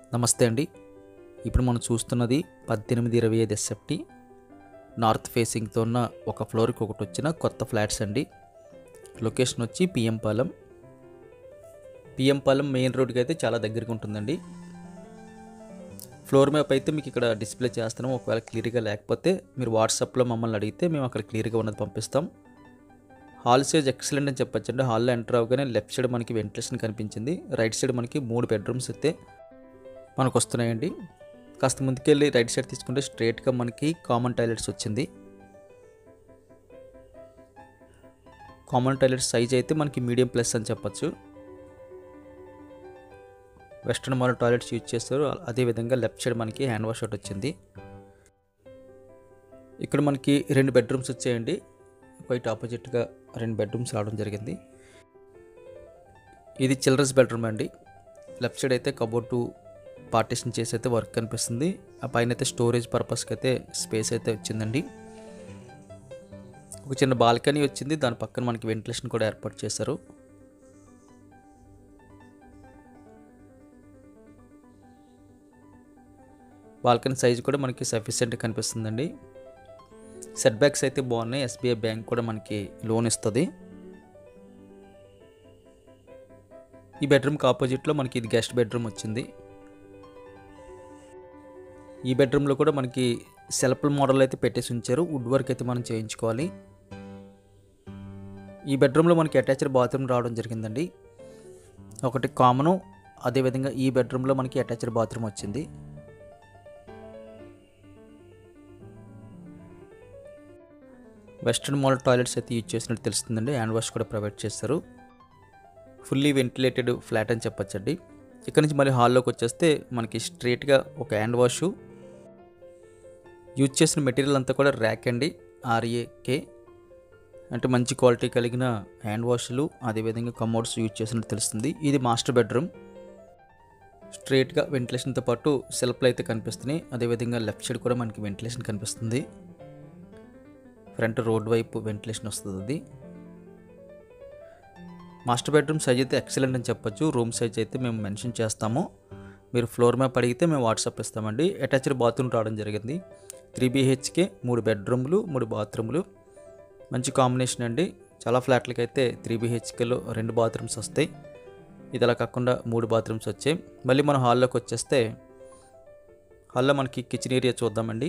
నమస్తే అండి ఇప్పుడు మనం చూస్తున్నది పద్దెనిమిది ఇరవై ఐదు ఎస్ఎఫ్టీ నార్త్ ఫేసింగ్తో ఉన్న ఒక ఫ్లోర్కి ఒకటి వచ్చిన కొత్త ఫ్లాట్స్ అండి లొకేషన్ వచ్చి PM Palem PM Palem main రోడ్కి అయితే చాలా దగ్గరగా ఉంటుందండి ఫ్లోర్ మ్యాప్ అయితే మీకు ఇక్కడ డిస్ప్లే చేస్తున్నాం ఒకవేళ క్లియర్గా లేకపోతే మీరు వాట్సాప్లో మమ్మల్ని అడిగితే మేము అక్కడ క్లియర్గా ఉన్నది పంపిస్తాం హాల్ సైజ్ ఎక్సలెంట్ అని చెప్పొచ్చండి హాల్లో ఎంటర్ అవగానే లెఫ్ట్ సైడ్ మనకి వెంటిలేషన్ కనిపించింది రైట్ సైడ్ మనకి మూడు బెడ్రూమ్స్ అయితే మనకు వస్తున్నాయండి కాస్త ముందుకెళ్ళి రైట్ సైడ్ తీసుకుంటే స్ట్రైట్గా మనకి కామన్ టాయిలెట్స్ వచ్చింది కామన్ టాయిలెట్ సైజ్ అయితే మనకి మీడియం ప్లస్ అని చెప్పొచ్చు వెస్ట్రన్ మోడల్ టాయిలెట్స్ యూజ్ చేస్తారు అదేవిధంగా లెఫ్ట్ సైడ్ మనకి హ్యాండ్ వాష్ ఒకటి వచ్చింది ఇక్కడ మనకి రెండు బెడ్రూమ్స్ వచ్చాయండి వైట్ ఆపోజిట్గా రెండు బెడ్రూమ్స్ రావడం జరిగింది ఇది చిల్డ్రన్స్ బెడ్రూమ్ అండి లెఫ్ట్ సైడ్ అయితే కబోర్డు పార్టీషన్ చేసి అయితే వర్క్ కనిపిస్తుంది ఆ పైన అయితే స్టోరేజ్ పర్పస్కి అయితే స్పేస్ అయితే వచ్చిందండి ఒక చిన్న బాల్కనీ వచ్చింది దాని పక్కన మనకి వెంటిలేషన్ కూడా ఏర్పాటు చేశారు బాల్కనీ సైజ్ కూడా మనకి సఫిషియెంట్ కనిపిస్తుందండి సెట్ బ్యాక్స్ అయితే బాగున్నాయి ఎస్బీఐ బ్యాంక్ కూడా మనకి లోన్ ఇస్తుంది ఈ బెడ్రూమ్కి ఆపోజిట్లో మనకి ఇది గెస్ట్ బెడ్రూమ్ వచ్చింది ఈ బెడ్రూమ్లో కూడా మనకి సెల్ఫ్ మోడల్ అయితే పెట్టేసి ఉంచారు వుడ్ వర్క్ అయితే మనం చేయించుకోవాలి ఈ బెడ్రూమ్లో మనకి అటాచ్డ్ బాత్రూమ్ రావడం జరిగిందండి ఒకటి కామను అదేవిధంగా ఈ బెడ్రూమ్లో మనకి అటాచ్డ్ బాత్రూమ్ వచ్చింది వెస్ట్రన్ మోడల్ టాయిలెట్స్ అయితే యూజ్ చేసినట్టు తెలుస్తుందండి హ్యాండ్ వాష్ కూడా ప్రొవైడ్ చేస్తారు ఫుల్లీ వెంటిలేటెడ్ ఫ్లాట్ అని చెప్పొచ్చండి ఇక్కడ నుంచి మళ్ళీ హాల్లోకి వచ్చేస్తే మనకి స్ట్రైట్గా ఒక హ్యాండ్ వాష్ యూజ్ చేసిన మెటీరియల్ అంతా కూడా ర్యాక్ అండి ఆర్ఏకే అంటే మంచి క్వాలిటీ కలిగిన హ్యాండ్ వాష్లు అదేవిధంగా కమోడ్స్ యూజ్ చేసినట్టు తెలుస్తుంది ఇది మాస్టర్ బెడ్రూమ్ స్ట్రైట్గా వెంటిలేషన్తో పాటు సెల్ఫ్లు అయితే కనిపిస్తున్నాయి అదేవిధంగా లెఫ్ట్ సైడ్ కూడా మనకి వెంటిలేషన్ కనిపిస్తుంది ఫ్రంట్ రోడ్ వైపు వెంటిలేషన్ వస్తుంది అది మాస్టర్ బెడ్రూమ్ సైజ్ అయితే ఎక్సలెంట్ అని చెప్పొచ్చు రూమ్ సైజ్ అయితే మేము మెన్షన్ చేస్తాము మీరు ఫ్లోర్ మ్యాప్ అడిగితే మేము వాట్సాప్ ఇస్తామండి అటాచ్డ్ బాత్రూమ్ రావడం జరిగింది త్రీ బీహెచ్కే మూడు బెడ్రూమ్లు మూడు బాత్రూమ్లు మంచి కాంబినేషన్ అండి చాలా ఫ్లాట్లకి అయితే త్రీ బీహెచ్కేలో రెండు బాత్రూమ్స్ వస్తాయి ఇది అలా కాకుండా మూడు బాత్రూమ్స్ వచ్చాయి మళ్ళీ మనం హాల్లోకి వచ్చేస్తే హాల్లో మనకి కిచెన్ ఏరియా చూద్దామండి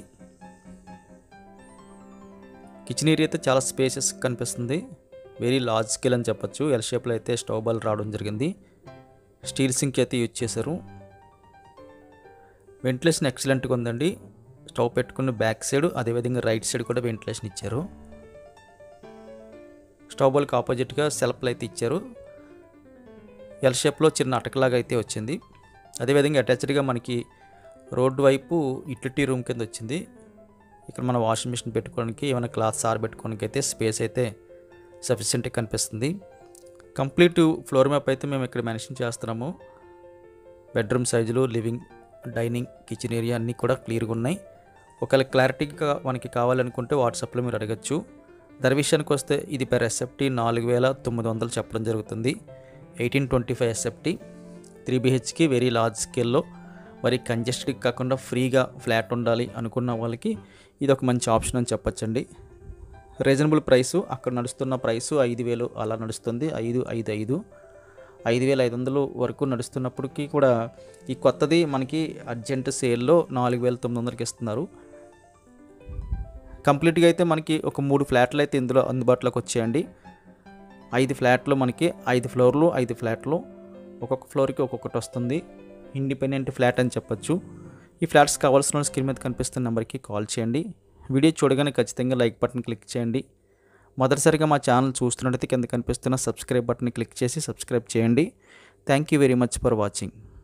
కిచెన్ ఏరియా అయితే చాలా స్పేసెస్ కనిపిస్తుంది వెరీ లార్జ్ స్కేల్ అని చెప్పొచ్చు ఎల్ షేప్లో అయితే స్టవ్ బాల్ రావడం జరిగింది స్టీల్ సింక్ అయితే యూజ్ చేశారు వెంటిలేషన్ ఎక్సలెంట్గా ఉందండి స్టవ్ పెట్టుకున్న బ్యాక్ సైడ్ అదేవిధంగా రైట్ సైడ్ కూడా వెంటిలేషన్ ఇచ్చారు స్టవ్ బాల్కి ఆపోజిట్గా సెల్ఫ్లు అయితే ఇచ్చారు ఎల్ షేప్లో చిన్న అటకలాగా అయితే వచ్చింది అదేవిధంగా అటాచ్డ్గా మనకి రోడ్డు వైపు ఇట్లిటీ రూమ్ కింద వచ్చింది ఇక్కడ మన వాషింగ్ మిషన్ పెట్టుకోవడానికి ఏమైనా క్లాత్స్ ఆరబెట్టుకోవడానికి అయితే స్పేస్ అయితే సఫిషియెంట్గా కనిపిస్తుంది కంప్లీట్ ఫ్లోర్ మ్యాప్ అయితే మేము ఇక్కడ మెన్షన్ చేస్తున్నాము బెడ్రూమ్ సైజులు లివింగ్ డైనింగ్ కిచెన్ ఏరియా అన్నీ కూడా క్లియర్గా ఉన్నాయి ఒకవేళ క్లారిటీగా మనకి కావాలనుకుంటే వాట్సాప్లో మీరు అడగచ్చు ధర విషయానికి వస్తే ఇది పెర్ ఎస్ఎఫ్టీ నాలుగు వేల తొమ్మిది వందలు చెప్పడం జరుగుతుంది eighteen twenty five SFT three బీహెచ్కి వెరీ లార్జ్ స్కేల్లో మరి కంజెస్టెడ్ కాకుండా ఫ్రీగా ఫ్లాట్ ఉండాలి అనుకున్న వాళ్ళకి ఇది ఒక మంచి ఆప్షన్ అని చెప్పొచ్చండి రీజనబుల్ ప్రైసు అక్కడ నడుస్తున్న ప్రైసు ఐదు వేలు అలా నడుస్తుంది ఐదు ఐదు ఐదు ఐదు వేల ఐదు వందలు వరకు నడుస్తున్నప్పటికీ కూడా ఈ కొత్తది మనకి అర్జెంట్ సేల్లో నాలుగు వేల తొమ్మిది వందలకి ఇస్తున్నారు కంప్లీట్గా అయితే మనకి ఒక మూడు ఫ్లాట్లు అయితే ఇందులో అందుబాటులోకి వచ్చాయండి ఐదు ఫ్లాట్లు మనకి ఐదు ఫ్లోర్లు ఐదు ఫ్లాట్లు ఒక్కొక్క ఫ్లోర్కి ఒక్కొక్కటి వస్తుంది ఇండిపెండెంట్ ఫ్లాట్ అని చెప్పొచ్చు ఈ ఫ్లాట్స్ కావాల్సిన స్క్రీన్ మీద కనిపిస్తున్న నెంబర్కి కాల్ చేయండి వీడియో చూడగానే ఖచ్చితంగా లైక్ బటన్ క్లిక్ చేయండి మొదటిసారిగా మా ఛానల్ చూస్తున్నట్టయితే కింద కనిపిస్తున్న సబ్స్క్రైబ్ బటన్ క్లిక్ చేసి సబ్స్క్రైబ్ చేయండి thank you very much for watching